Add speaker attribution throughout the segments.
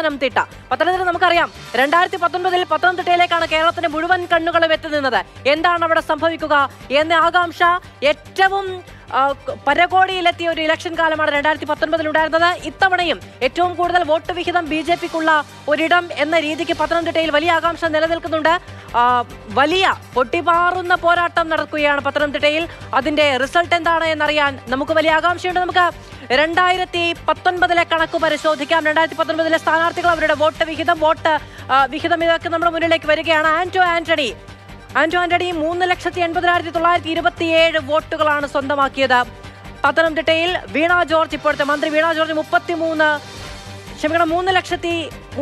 Speaker 1: പത്തനംതിട്ട പത്തനംതിട്ട നമുക്കറിയാം രണ്ടായിരത്തി പത്തൊൻപതിൽ പത്തനംതിട്ടയിലേക്കാണ് കേരളത്തിന്റെ മുഴുവൻ കണ്ണുകളും എത്തി നിന്നത് എന്താണ് അവിടെ സംഭവിക്കുക എന്ന ആകാംക്ഷ ഏറ്റവും ആ, ക- പരകോടിയിലെത്തിയ ഒരു ഇലക്ഷൻ കാലമാണ് രണ്ടായിരത്തി പത്തൊൻപതിൽ ഉണ്ടായിരുന്നത് ഇത്തവണയും ഏറ്റവും കൂടുതൽ വോട്ട് വിഹിതം ബി ജെ പിക്കുള്ള ഒരിടം എന്ന രീതിക്ക് പത്തനംതിട്ടയിൽ വലിയ ആകാംക്ഷ നിലനിൽക്കുന്നുണ്ട് ആ, വലിയ പൊട്ടിപാറുന്ന പോരാട്ടം നടക്കുകയാണ് പത്തനംതിട്ടയിൽ അതിന്റെ റിസൾട്ട് എന്താണ് എന്നറിയാൻ നമുക്ക് വലിയ ആകാംക്ഷയുണ്ട് നമുക്ക് രണ്ടായിരത്തി പത്തൊൻപതിലെ കണക്ക് പരിശോധിക്കാം രണ്ടായിരത്തി പത്തൊൻപതിലെ സ്ഥാനാർത്ഥികൾ അവരുടെ വോട്ട് വിഹിതം വോട്ട് ആ, വിഹിതം ഇതൊക്കെ നമ്മുടെ മുന്നിലേക്ക് വരികയാണ് ആന്റോ ആന്റണി ആന്റോ ആന്റണി മൂന്ന് ലക്ഷത്തി എൺപതിനായിരത്തി തൊള്ളായിരത്തി ഇരുപത്തിയേഴ് വോട്ടുകളാണ് സ്വന്തമാക്കിയത് പത്തനംതിട്ടയിൽ വീണ ജോർജ് ഇപ്പോഴത്തെ മന്ത്രി വീണ ജോർജ് മുപ്പത്തിമൂന്ന് ക്ഷമിക്കണം മൂന്ന് ലക്ഷത്തി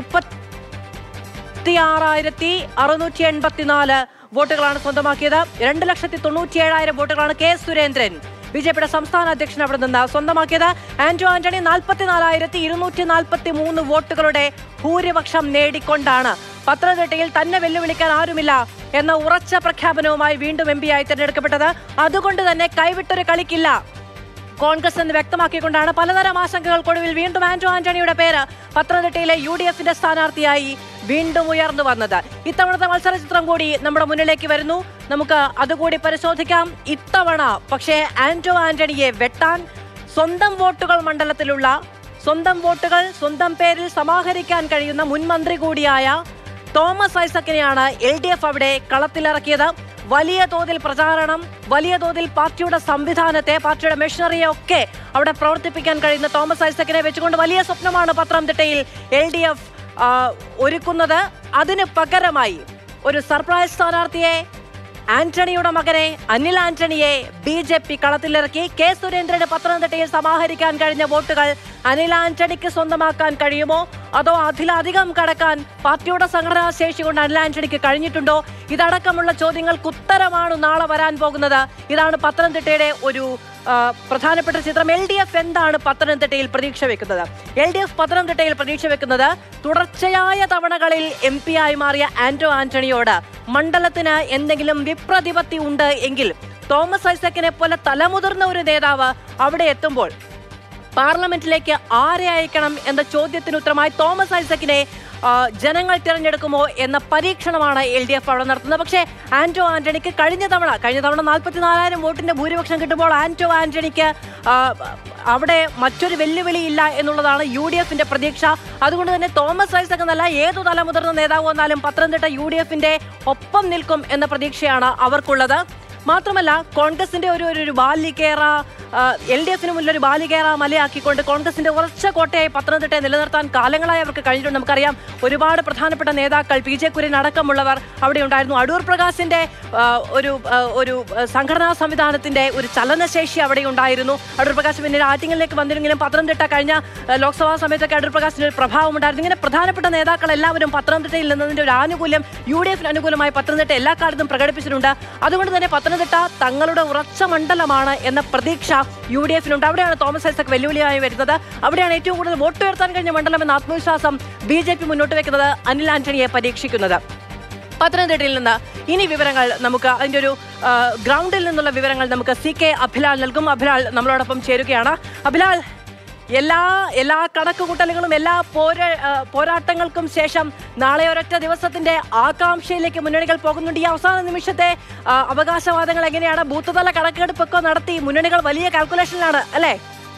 Speaker 1: മുപ്പത്തി ആറായിരത്തി അറുന്നൂറ്റി എൺപത്തിനാല് വോട്ടുകളാണ് സ്വന്തമാക്കിയത് രണ്ട് ലക്ഷത്തി തൊണ്ണൂറ്റി ഏഴായിരം വോട്ടുകളാണ് കെ സുരേന്ദ്രൻ ബി ജെ പിയുടെ സംസ്ഥാന അധ്യക്ഷൻ അവിടെ നിന്ന് സ്വന്തമാക്കിയത് ആന്റോ ആന്റണി നാൽപ്പത്തിനാലായിരത്തി ഇരുന്നൂറ്റി നാൽപ്പത്തി മൂന്ന് വോട്ടുകളുടെ ഭൂരിപക്ഷം നേടിക്കൊണ്ടാണ് പത്തനംതിട്ടയിൽ തന്നെ വെല്ലുവിളിക്കാൻ ആരുമില്ല എന്ന ഉറച്ച പ്രഖ്യാപനവുമായി വീണ്ടും എം ആയി തിരഞ്ഞെടുക്കപ്പെട്ടത് അതുകൊണ്ട് തന്നെ കൈവിട്ടൊരു കളിക്കില്ല കോൺഗ്രസ് എന്ന് വ്യക്തമാക്കിക്കൊണ്ടാണ് പലതരം ആശങ്കകൾക്കൊടുവിൽ വീണ്ടും ആന്റോ ആന്റണിയുടെ പേര് പത്തനംതിട്ടയിലെ യു ഡി എഫിന്റെ സ്ഥാനാർത്ഥിയായി വീണ്ടും ഉയർന്നു വന്നത് ഇത്തവണത്തെ മത്സര ചിത്രം കൂടി നമ്മുടെ മുന്നിലേക്ക് വരുന്നു നമുക്ക് അതുകൂടി പരിശോധിക്കാം ഇത്തവണ പക്ഷേ ആന്റോ ആന്റണിയെ വെട്ടാൻ സ്വന്തം വോട്ടുകൾ മണ്ഡലത്തിലുള്ള സ്വന്തം വോട്ടുകൾ സ്വന്തം പേരിൽ സമാഹരിക്കാൻ കഴിയുന്ന മുൻ മന്ത്രി കൂടിയായ തോമസ് ഐസക്കിനെയാണ് എൽ ഡി എഫ് അവിടെ കളത്തിലിറക്കിയത് വലിയ തോതിൽ പ്രചാരണം വലിയ തോതിൽ പാർട്ടിയുടെ സംവിധാനത്തെ പാർട്ടിയുടെ മെഷീനറിയെ ഒക്കെ അവിടെ പ്രവർത്തിപ്പിക്കാൻ കഴിയുന്ന തോമസ് ഐസക്കിനെ വെച്ചുകൊണ്ട് വലിയ സ്വപ്നമാണ് പത്തനംതിട്ടയിൽ എൽ ഡി എഫ് ഒരുക്കുന്നത് അതിന് പകരമായി ഒരു സർപ്രൈസ് സ്ഥാനാർത്ഥിയെ ആന്റണിയുടെ മകനെ അനിൽ ആന്റണിയെ ബി ജെ പി കളത്തിലിറക്കി കെ സുരേന്ദ്രന് പത്തനംതിട്ടയിൽ സമാഹരിക്കാൻ കഴിഞ്ഞ വോട്ടുകൾ അനിൽ ആന്റണിക്ക് സ്വന്തമാക്കാൻ കഴിയുമോ അതോ അതിലധികം കടക്കാൻ പാർട്ടിയുടെ സംഘടനാ ശേഷി കൊണ്ട് അനിൽ ആന്റണിക്ക് കഴിഞ്ഞിട്ടുണ്ടോ ഇതടക്കമുള്ള ചോദ്യങ്ങൾക്ക് ഉത്തരമാണ് നാളെ വരാൻ പോകുന്നത് ഇതാണ് പത്തനംതിട്ടയുടെ ഒരു ആ, പ്രധാനപ്പെട്ട ചിത്രം എൽ ഡി എഫ് എന്താണ് പത്തനംതിട്ടയിൽ പ്രതീക്ഷ വെക്കുന്നത് എൽ ഡി എഫ് പത്തനംതിട്ടയിൽ പ്രതീക്ഷ വെക്കുന്നത് തുടർച്ചയായ തവണകളിൽ എം പി ആയി മാറിയ ആന്റോ ആന്റണിയോട് മണ്ഡലത്തിന് എന്തെങ്കിലും വിപ്രതിപത്തി ഉണ്ട് എങ്കിൽ തോമസ് ഐസക്കിനെ പോലെ തലമുതിർന്ന ഒരു നേതാവ് അവിടെ എത്തുമ്പോൾ പാർലമെന്റിലേക്ക് ആരെ അയക്കണം എന്ന ചോദ്യത്തിന് ഉത്തരമായി തോമസ് ഐസക്കിനെ ആ, ജനങ്ങൾ തിരഞ്ഞെടുക്കുമോ എന്ന പരീക്ഷണമാണ് എൽ ഡി എഫ് അവിടെ നടത്തുന്നത് പക്ഷേ ആന്റോ ആന്റണിക്ക് കഴിഞ്ഞ തവണ കഴിഞ്ഞ തവണ നാൽപ്പത്തിനാലായിരം വോട്ടിന്റെ ഭൂരിപക്ഷം കിട്ടുമ്പോൾ ആന്റോ ആന്റണിക്ക് ആ, അവിടെ മറ്റൊരു വെല്ലുവിളിയില്ല എന്നുള്ളതാണ് യു ഡി എഫിന്റെ പ്രതീക്ഷ അതുകൊണ്ട് തന്നെ തോമസ് ഐസക് എന്നല്ല ഏതു തലമുതിർന്ന നേതാവ് വന്നാലും പത്തനംതിട്ട യു ഡി എഫിന്റെ ഒപ്പം നിൽക്കും എന്ന പ്രതീക്ഷയാണ് അവർക്കുള്ളത് മാത്രമല്ല കോൺഗ്രസിന്റെ ഒരു ഒരു- ഒരു ബാലികേറ എൽ ഡി എഫിന് മുന്നിൽ ഒരു ബാലികേറ മലയാക്കിക്കൊണ്ട് കോൺഗ്രസിന്റെ ഉറച്ച കോട്ടയായി പത്തനംതിട്ടയെ നിലനിർത്താൻ കാലങ്ങളായി അവർക്ക് കഴിഞ്ഞിട്ടുണ്ട് നമുക്കറിയാം ഒരുപാട് പ്രധാനപ്പെട്ട നേതാക്കൾ പി ജെ കുര്യൻ അടക്കമുള്ളവർ അവിടെ ഉണ്ടായിരുന്നു അടൂർ പ്രകാശിന്റെ ആ, ഒരു ആ, ഒരു ആ, സംഘടനാ സംവിധാനത്തിന്റെ ഒരു ചലനശേഷി അവിടെ ഉണ്ടായിരുന്നു അടൂർ പ്രകാശ് പിന്നീട് ആറ്റിങ്ങലിലേക്ക് വന്നിരുന്നെങ്കിലും പത്തനംതിട്ട കഴിഞ്ഞ ആ, ലോക്സഭാ സമയത്തൊക്കെ അടൂർ പ്രകാശിന്റെ ഒരു പ്രഭാവം ഉണ്ടായിരുന്നു ഇങ്ങനെ പ്രധാനപ്പെട്ട നേതാക്കൾ എല്ലാവരും പത്തനംതിട്ടയിൽ നിന്നതിന്റെ ഒരു ആനുകൂല്യം യു ഡി എഫിന് അനുകൂലമായി പത്തനംതിട്ട എല്ലാ കാലത്തും പ്രകടിപ്പിച്ചിട്ടുണ്ട് അതുകൊണ്ട് തന്നെ പത്തനംതിട്ട തങ്ങളുടെ ഉറച്ച മണ്ഡലമാണ് എന്ന പ്രതീക്ഷ യു ഡി എഫിനുണ്ട് അവിടെയാണ് തോമസ് ഐസക് വെല്ലുവിളിയായി വരുന്നത് അവിടെയാണ് ഏറ്റവും കൂടുതൽ വോട്ട് ഉയർത്താൻ കഴിഞ്ഞ മണ്ഡലം എന്ന ആത്മവിശ്വാസം ബി ജെ പി മുന്നോട്ട് വെക്കുന്നത് അനിൽ ആന്റണിയെ പരീക്ഷിക്കുന്നത് പത്തനംതിട്ടയിൽ നിന്ന് ഇനി വിവരങ്ങൾ നമുക്ക് അതിൻ്റെ ഒരു ആ, ഗ്രൗണ്ടിൽ നിന്നുള്ള വിവരങ്ങൾ നമുക്ക് സി കെ അഭിലാൽ നൽകും അഭിലാൽ നമ്മളോടൊപ്പം ചേരുകയാണ് അഭിലാൽ എല്ലാ എല്ലാ കണക്കുകൂട്ടലുകളും എല്ലാ പോര ആ, പോരാട്ടങ്ങൾക്കും ശേഷം നാളെ ഒരൊറ്റ ദിവസത്തിന്റെ ആകാംക്ഷയിലേക്ക് മുന്നണികൾ പോകുന്നുണ്ട് ഈ അവസാന നിമിഷത്തെ ആ, അവകാശവാദങ്ങൾ എങ്ങനെയാണ് ബൂത്ത് തല കണക്കെടുപ്പൊക്കെ നടത്തി മുന്നണികൾ വലിയ കാൽക്കുലേഷനിലാണ് അല്ലേ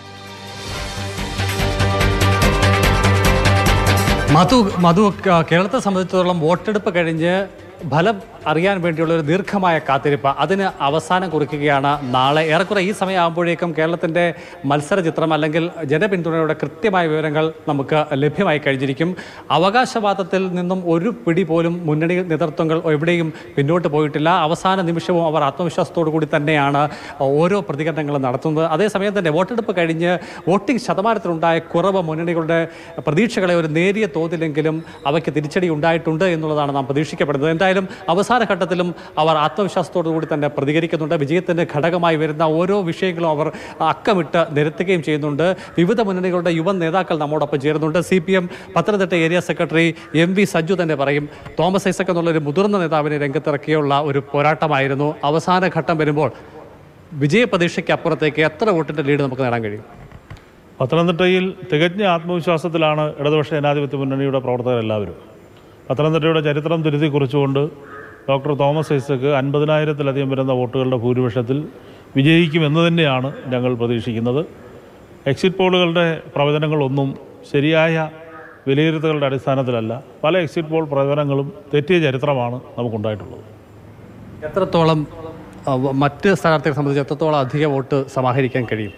Speaker 2: മധു മധു ക- കേരളത്തെ സംബന്ധിച്ചിടത്തോളം വോട്ടെടുപ്പ് കഴിഞ്ഞ് ഫലം അറിയാൻ വേണ്ടിയുള്ള ഒരു ദീർഘമായ കാത്തിരിപ്പ് അതിന് അവസാനം കുറിക്കുകയാണ് നാളെ ഏറെക്കുറെ ഈ സമയമാകുമ്പോഴേക്കും കേരളത്തിൻ്റെ മത്സര ചിത്രം അല്ലെങ്കിൽ ജനപിന്തുണയുടെ കൃത്യമായ വിവരങ്ങൾ നമുക്ക് ലഭ്യമായി കഴിഞ്ഞിരിക്കും അവകാശവാദത്തിൽ നിന്നും ഒരു പിടി പോലും മുന്നണി നേതൃത്വങ്ങൾ എവിടെയും പിന്നോട്ട് പോയിട്ടില്ല അവസാന നിമിഷവും അവർ ആത്മവിശ്വാസത്തോടു കൂടി തന്നെയാണ് ഓരോ പ്രതികരണങ്ങളും നടത്തുന്നത് അതേസമയം തന്നെ വോട്ടെടുപ്പ് കഴിഞ്ഞ് വോട്ടിംഗ് ശതമാനത്തിലുണ്ടായ കുറവ് മുന്നണികളുടെ പ്രതീക്ഷകളെ ഒരു നേരിയ തോതിലെങ്കിലും അവയ്ക്ക് തിരിച്ചടി ഉണ്ടായിട്ടുണ്ട് എന്നുള്ളതാണ് നാം പ്രതീക്ഷിക്കപ്പെടുന്നത് എന്തായാലും അവസാന ഘട്ടത്തിലും അവർ ആത്മവിശ്വാസത്തോടു കൂടി തന്നെ പ്രതികരിക്കുന്നുണ്ട് വിജയത്തിൻ്റെ ഘടകമായി വരുന്ന ഓരോ വിഷയങ്ങളും അവർ അക്കമിട്ട് നിരത്തുകയും ചെയ്യുന്നുണ്ട് വിവിധ മുന്നണികളുടെ യുവ നേതാക്കൾ നമ്മോടൊപ്പം ചേരുന്നുണ്ട് C P M Pathanamthitta area secretary M V Sajju തന്നെ പറയും തോമസ് ഐസക് എന്നുള്ള ഒരു മുതിർന്ന നേതാവിനെ രംഗത്തിറക്കിയുള്ള ഒരു പോരാട്ടമായിരുന്നു അവസാന ഘട്ടം വരുമ്പോൾ വിജയ പ്രതീക്ഷയ്ക്ക് അപ്പുറത്തേക്ക് എത്ര വോട്ടിൻ്റെ ലീഡ് നമുക്ക് നേടാൻ കഴിയും
Speaker 3: പത്തനംതിട്ടയിൽ തികഞ്ഞ ആത്മവിശ്വാസത്തിലാണ് ഇടതുപക്ഷ ജനാധിപത്യ മുന്നണിയുടെ പ്രവർത്തകരെല്ലാവരും പത്തനംതിട്ടയുടെ ചരിത്രം തിരുത്തി കുറിച്ചുകൊണ്ട് ഡോക്ടർ തോമസ് ഐസക്ക് അൻപതിനായിരത്തിലധികം വരുന്ന വോട്ടുകളുടെ ഭൂരിപക്ഷത്തിൽ വിജയിക്കുമെന്ന് തന്നെയാണ് ഞങ്ങൾ പ്രതീക്ഷിക്കുന്നത് എക്സിറ്റ് പോളുകളുടെ പ്രവചനങ്ങളൊന്നും ശരിയായ വിലയിരുത്തലുകളുടെ അടിസ്ഥാനത്തിലല്ല പല എക്സിറ്റ് പോൾ പ്രവചനങ്ങളും തെറ്റിയ ചരിത്രമാണ് നമുക്കുണ്ടായിട്ടുള്ളത്
Speaker 2: എത്രത്തോളം ആ, വ- മറ്റ് സ്ഥാനാർത്ഥികളെ സംബന്ധിച്ച് എത്രത്തോളം അധിക വോട്ട് സമാഹരിക്കാൻ കഴിയും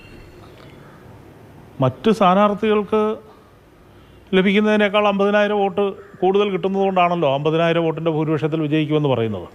Speaker 3: മറ്റ് സ്ഥാനാർത്ഥികൾക്ക് ലഭിക്കുന്നതിനേക്കാൾ അമ്പതിനായിരം വോട്ട് കൂടുതൽ കിട്ടുന്നതുകൊണ്ടാണല്ലോ അമ്പതിനായിരം വോട്ടിൻ്റെ ഭൂരിപക്ഷത്തിൽ വിജയിക്കുമെന്ന് പറയുന്നത്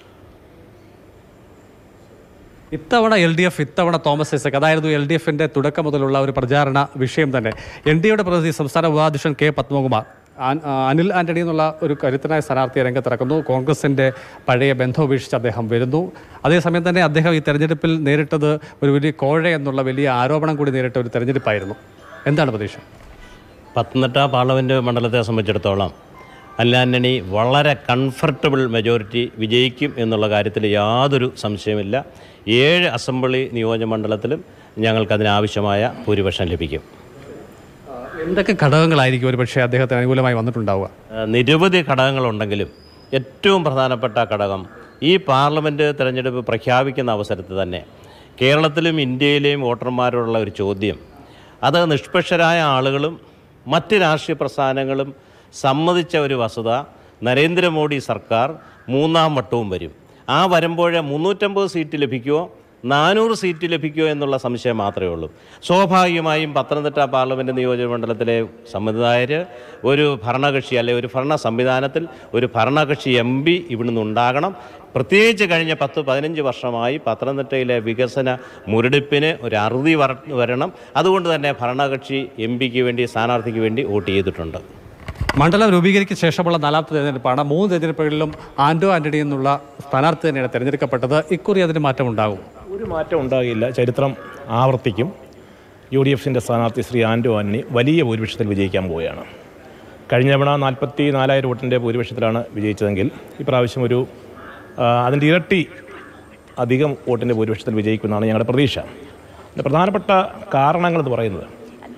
Speaker 2: ഇത്തവണ എൽ ഡി എഫ് ഇത്തവണ തോമസ് ഐസക് അതായിരുന്നു എൽ ഡി എഫിന്റെ തുടക്കം മുതലുള്ള ഒരു പ്രചാരണ വിഷയം തന്നെ എൻ ഡി എയുടെ പ്രതിനിധി സംസ്ഥാന ഉപാധ്യക്ഷൻ കെ പത്മകുമാർ ആൻ- ആ, അനിൽ ആന്റണി എന്നുള്ള ഒരു കരുത്തനായ സ്ഥാനാർത്ഥിയെ രംഗത്തിറക്കുന്നു കോൺഗ്രസിന്റെ പഴയ ബന്ധം ഉപേക്ഷിച്ച് അദ്ദേഹം വരുന്നു അതേസമയം തന്നെ അദ്ദേഹം ഈ തെരഞ്ഞെടുപ്പിൽ നേരിട്ടത് ഒരു വലിയ കോഴ എന്നുള്ള വലിയ ആരോപണം കൂടി നേരിട്ട ഒരു തെരഞ്ഞെടുപ്പായിരുന്നു എന്താണ് പ്രതീക്ഷ
Speaker 4: പത്തനംതിട്ട പാർലമെൻറ്റ് മണ്ഡലത്തെ സംബന്ധിച്ചിടത്തോളം അല്ലാന്റണി വളരെ കംഫർട്ടബിൾ മെജോറിറ്റി വിജയിക്കും എന്നുള്ള കാര്യത്തിൽ യാതൊരു സംശയമില്ല ഏഴ് അസംബ്ലി നിയോജകമണ്ഡലത്തിലും ഞങ്ങൾക്കതിനാവശ്യമായ ഭൂരിപക്ഷം ലഭിക്കും
Speaker 2: എന്തൊക്കെ ഘടകങ്ങളായിരിക്കും ഒരു പക്ഷേ അദ്ദേഹത്തിന് അനുകൂലമായി വന്നിട്ടുണ്ടാവുക
Speaker 4: ഏഹ് നിരവധി ഘടകങ്ങളുണ്ടെങ്കിലും ഏറ്റവും പ്രധാനപ്പെട്ട ഘടകം ഈ പാർലമെൻറ്റ് തിരഞ്ഞെടുപ്പ് പ്രഖ്യാപിക്കുന്ന അവസരത്തിൽ തന്നെ കേരളത്തിലും ഇന്ത്യയിലെയും വോട്ടർമാരോടുള്ള ഒരു ചോദ്യം അത് നിഷ്പക്ഷരായ ആളുകളും മറ്റ് രാഷ്ട്രീയ പ്രസ്ഥാനങ്ങളും സമ്മതിച്ച ഒരു വസ്തുത നരേന്ദ്രമോദി സർക്കാർ മൂന്നാം വട്ടവും വരും ആ വരുമ്പോഴേ മുന്നൂറ്റമ്പത് സീറ്റ് ലഭിക്കുമോ നാനൂറ് സീറ്റ് ലഭിക്കുമോ എന്നുള്ള സംശയം മാത്രമേ ഉള്ളൂ സ്വാഭാവികമായും പത്തനംതിട്ട പാർലമെൻറ്റ് നിയോജക മണ്ഡലത്തിലെ സമുദായർ ഒരു ഭരണകക്ഷി അല്ലെ ഒരു ഭരണ സംവിധാനത്തിൽ ഒരു ഭരണകക്ഷി എം പി ഇവിടുന്ന് ഉണ്ടാകണം പ്രത്യേകിച്ച് കഴിഞ്ഞ പത്ത് പതിനഞ്ച് വർഷമായി പത്തനംതിട്ടയിലെ വികസന മുരടിപ്പിന് ഒരു അറുതി വര- വരണം അതുകൊണ്ട് തന്നെ ഭരണകക്ഷി എം പിക്ക് വേണ്ടി സ്ഥാനാർത്ഥിക്ക് വേണ്ടി വോട്ട് ചെയ്തിട്ടുണ്ട്
Speaker 2: മണ്ഡലം രൂപീകരിച്ച ശേഷമുള്ള നാലാമത്തെ തെരഞ്ഞെടുപ്പാണ് മൂന്ന് തെരഞ്ഞെടുപ്പുകളിലും ആന്റോ ആന്റണി എന്നുള്ള സ്ഥാനാർത്ഥി തന്നെയാണ് തെരഞ്ഞെടുക്കപ്പെട്ടത് ഇക്കുറി അതിന് മാറ്റമുണ്ടാകും
Speaker 5: ഒരു മാറ്റം ഉണ്ടാകില്ല ചരിത്രം ആവർത്തിക്കും യു ഡി എഫിൻ്റെ സ്ഥാനാർത്ഥി ശ്രീ ആൻഡോ ആന്റണി വലിയ ഭൂരിപക്ഷത്തിൽ വിജയിക്കാൻ പോവുകയാണ് കഴിഞ്ഞ തവണ നാൽപ്പത്തി നാലായിരം വോട്ടിൻ്റെ ഭൂരിപക്ഷത്തിലാണ് വിജയിച്ചതെങ്കിൽ ഇപ്രാവശ്യം ഒരു ആ, അതിൻ്റെ ഇരട്ടി അധികം വോട്ടിൻ്റെ ഭൂരിപക്ഷത്തിൽ വിജയിക്കുമെന്നാണ് ഞങ്ങളുടെ പ്രതീക്ഷ ഇതിൻ്റെ പ്രധാനപ്പെട്ട കാരണങ്ങളെന്ന് പറയുന്നത്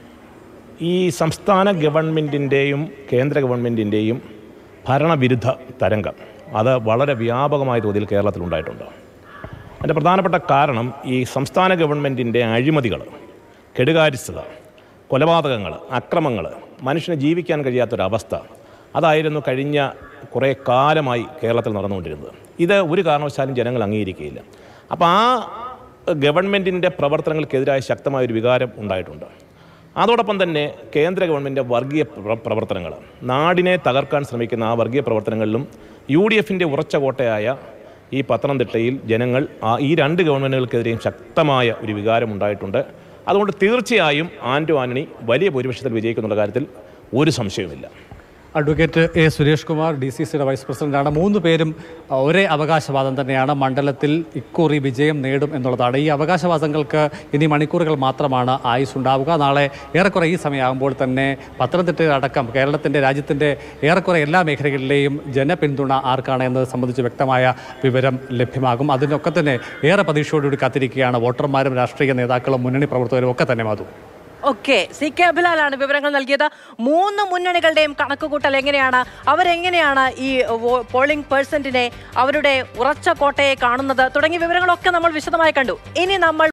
Speaker 5: ഈ സംസ്ഥാന ഗവൺമെൻറ്റിൻ്റെയും കേന്ദ്ര ഗവൺമെൻറ്റിൻ്റെയും ഭരണവിരുദ്ധ തരംഗം അത് വളരെ വ്യാപകമായ തോതിൽ കേരളത്തിലുണ്ടായിട്ടുണ്ട് അതിൻ്റെ പ്രധാനപ്പെട്ട കാരണം ഈ സംസ്ഥാന ഗവൺമെൻറ്റിൻ്റെ അഴിമതികൾ കെടുകാര്യസ്ഥത കൊലപാതകങ്ങൾ അക്രമങ്ങൾ മനുഷ്യന് ജീവിക്കാൻ കഴിയാത്തൊരവസ്ഥ അതായിരുന്നു കഴിഞ്ഞ കുറേ കാലമായി കേരളത്തിൽ നടന്നുകൊണ്ടിരുന്നത് ഇത് ഒരു കാരണവശാലും ജനങ്ങൾ അംഗീകരിക്കുകയില്ല അപ്പോൾ ആ ഗവൺമെൻറ്റിൻ്റെ പ്രവർത്തനങ്ങൾക്കെതിരായ ശക്തമായ ഒരു വികാരം ഉണ്ടായിട്ടുണ്ട് അതോടൊപ്പം തന്നെ കേന്ദ്ര ഗവൺമെൻറ് വർഗീയ പ്ര- പ്രവർത്തനങ്ങൾ നാടിനെ തകർക്കാൻ ശ്രമിക്കുന്ന ആ വർഗീയ പ്രവർത്തനങ്ങളിലും യു ഡി എഫിൻ്റെ ഉറച്ച കോട്ടയായ ഈ പത്തനംതിട്ടയിൽ ജനങ്ങൾ ആ ഈ രണ്ട് ഗവൺമെൻറ്റുകൾക്കെതിരെയും ശക്തമായ ഒരു വികാരം ഉണ്ടായിട്ടുണ്ട് അതുകൊണ്ട് തീർച്ചയായും ആൻറ്റോ ആന്റണി വലിയ ഭൂരിപക്ഷത്തിൽ വിജയിക്കുന്നുള്ള കാര്യത്തിൽ ഒരു സംശയവുമില്ല
Speaker 2: advocate A Suresh Kumar D C സിയുടെ വൈസ് പ്രസിഡന്റാണ് മൂന്ന് പേരും ആ, ഒരേ അവകാശവാദം തന്നെയാണ് മണ്ഡലത്തിൽ ഇക്കുറി വിജയം നേടും എന്നുള്ളതാണ് ഈ അവകാശവാദങ്ങൾക്ക് ഇനി മണിക്കൂറുകൾ മാത്രമാണ് ആയുസ് ഉണ്ടാവുക നാളെ ഏറെക്കുറെ ഈ സമയമാകുമ്പോൾ തന്നെ പത്തനംതിട്ട അടക്കം കേരളത്തിൻ്റെ രാജ്യത്തിൻ്റെ ഏറെക്കുറെ എല്ലാ മേഖലകളിലെയും ജനപിന്തുണ ആർക്കാണ് എന്നത് സംബന്ധിച്ച് വ്യക്തമായ വിവരം ലഭ്യമാകും അതിനൊക്കെ തന്നെ ഏറെ പ്രതീക്ഷയോടുകൂടി കാത്തിരിക്കുകയാണ് വോട്ടർമാരും രാഷ്ട്രീയ നേതാക്കളും മുന്നണി പ്രവർത്തകരും ഒക്കെ തന്നെ മാധു
Speaker 1: ഓക്കെ സി കെ അഭിലാലാണ് വിവരങ്ങൾ നൽകിയത് മൂന്ന് മുന്നണികളുടെയും കണക്കുകൂട്ടൽ എങ്ങനെയാണ് അവരെങ്ങനെയാണ് ഈ വോ- പോളിംഗ് പേഴ്സന്റിനെ അവരുടെ ഉറച്ച കോട്ടയെ കാണുന്നത് തുടങ്ങിയ വിവരങ്ങളൊക്കെ നമ്മൾ വിശദമായി കണ്ടു ഇനി നമ്മൾ